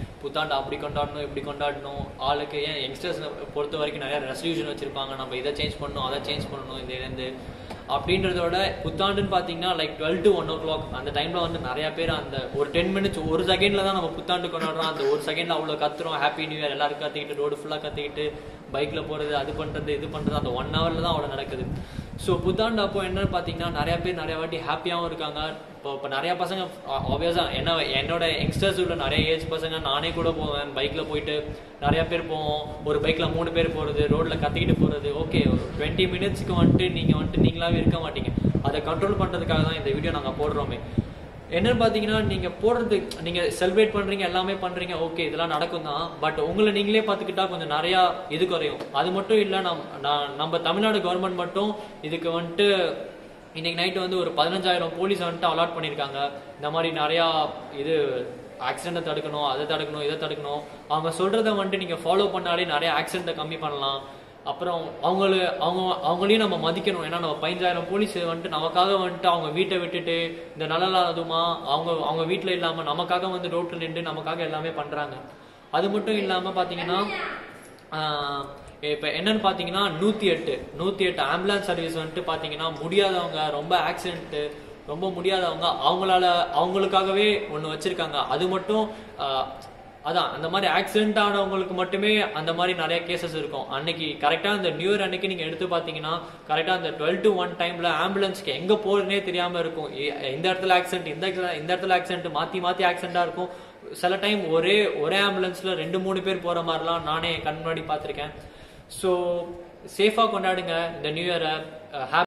புத்தாண்டு அப்படி கொண்டாடணும் இப்படி கொண்டாடணும் ஆளுக்கு ஏன் யங்ஸ்டர்ஸ் பொறுத்த வரைக்கும் நிறைய ரெசல்யூஷன் வச்சிருப்பாங்க நம்ம இதை சேஞ்ச் பண்ணணும் அதை சேஞ்ச் பண்ணணும் இதுலேருந்து அப்படின்றதோட புத்தாண்டுன்னு பார்த்தீங்கன்னா like twelve to one o'clock அந்த டைம்ல வந்து நிறைய பேர் அந்த ஒரு டென் மினிட்ஸ் ஒரு செகண்ட்ல தான் நம்ம புத்தாண்டு கொண்டாடுறோம் அந்த ஒரு செகண்ட்ல அவ்வளோ கத்துறோம் ஹாப்பி நியூ இயர் எல்லாரும் கத்திக்கிட்டு ரோடு ஃபுல்லாக கத்திக்கிட்டு பைக்ல போறது அது பண்றது இது பண்றது அந்த ஒன் ஹவர்ல தான் அவ்வளோ நடக்குது ஸோ புத்தாண்டு அப்போ என்னன்னு பார்த்தீங்கன்னா நிறைய பேர் நிறைய வாட்டி ஹாப்பியாகவும் இருக்காங்க இப்போ இப்போ நிறைய பசங்க ஆப்வியஸா என்ன என்னோட யங்ஸ்டர்ஸ் உள்ள நிறைய ஏஜ் பசங்க நானே கூட போவேன் பைக்ல போயிட்டு நிறைய பேர் போவோம் ஒரு பைக்ல மூணு பேர் போறது ரோட்ல கத்திக்கிட்டு போறது ஓகே ஒரு டுவெண்ட்டி மினிட்ஸ்க்கு வந்துட்டு நீங்க வந்துட்டு நீங்களாவே இருக்க மாட்டீங்க அதை கண்ட்ரோல் பண்றதுக்காக தான் இந்த வீடியோ நாங்க போடுறோமே என்னன்னு பாத்தீங்கன்னா நீங்க போடுறது நீங்க செலிப்ரேட் பண்றீங்க எல்லாமே பண்றீங்க ஓகே இதெல்லாம் நடக்கும் தான் பட் உங்களை நீங்களே பாத்துக்கிட்டா கொஞ்சம் நிறைய இது குறையும் அது மட்டும் இல்ல நம் நான் நம்ம தமிழ்நாடு கவர்மெண்ட் மட்டும் இதுக்கு வந்துட்டு இன்னைக்கு நைட்டு வந்து ஒரு பதினஞ்சாயிரம் போலீஸ் வந்துட்டு அலாட் பண்ணியிருக்காங்க இந்த மாதிரி நிறையா இது ஆக்சிடென்ட்டை தடுக்கணும் அதை தடுக்கணும் இதை தடுக்கணும் அவங்க சொல்றத வந்துட்டு நீங்க ஃபாலோ பண்ணாலே நிறைய ஆக்சிடென்ட்டை கம்மி பண்ணலாம் அப்புறம் அவங்கள அவங்க அவங்களையும் நம்ம மதிக்கணும் ஏன்னா நம்ம பதினஞ்சாயிரம் போலீஸ் வந்துட்டு நமக்காக வந்துட்டு அவங்க வீட்டை விட்டுட்டு இந்த நலலாதுமா அவங்க அவங்க வீட்டில் இல்லாம நமக்காக வந்து ரோட்ல நின்று நமக்காக எல்லாமே பண்றாங்க அது மட்டும் இல்லாம பாத்தீங்கன்னா ஆஹ் இப்ப என்னன்னு பாத்தீங்கன்னா நூத்தி எட்டு நூத்தி எட்டு ஆம்புலன்ஸ் சர்வீஸ் வந்துட்டு பாத்தீங்கன்னா முடியாதவங்க ரொம்ப ஆக்சிடென்ட் ரொம்ப முடியாதவங்க அவங்களால அவங்களுக்காகவே ஒண்ணு வச்சிருக்காங்க அது மட்டும் ஆஹ், அதான் அந்த மாதிரி ஆக்சிடென்ட் ஆனவங்களுக்கு மட்டுமே அந்த மாதிரி நிறைய கேசஸ் இருக்கும் அன்னைக்கு கரெக்டா அந்த நியூ இயர் அன்னைக்கு நீங்க எடுத்து பாத்தீங்கன்னா கரெக்டா அந்த டுவெல் டு ஒன் டைம்ல ஆம்புலன்ஸ்க்கு எங்க போறதுனே தெரியாம இருக்கும் எ- இந்த இடத்துல ஆக்சிடென்ட் இந்த இடத்துல- இந்த இடத்துல ஆக்சிடென்ட் மாத்தி மாத்தி ஆக்சிடென்டா இருக்கும் சில டைம் ஒரே ஒரே ஆம்புலன்ஸ்ல ரெண்டு மூணு பேர் போற மாதிரிலாம் நானே கண் முன்னாடி பார்த்திருக்கேன் ஸோ சேஃபா கொண்டாடுங்க இந்த நியூ இயரை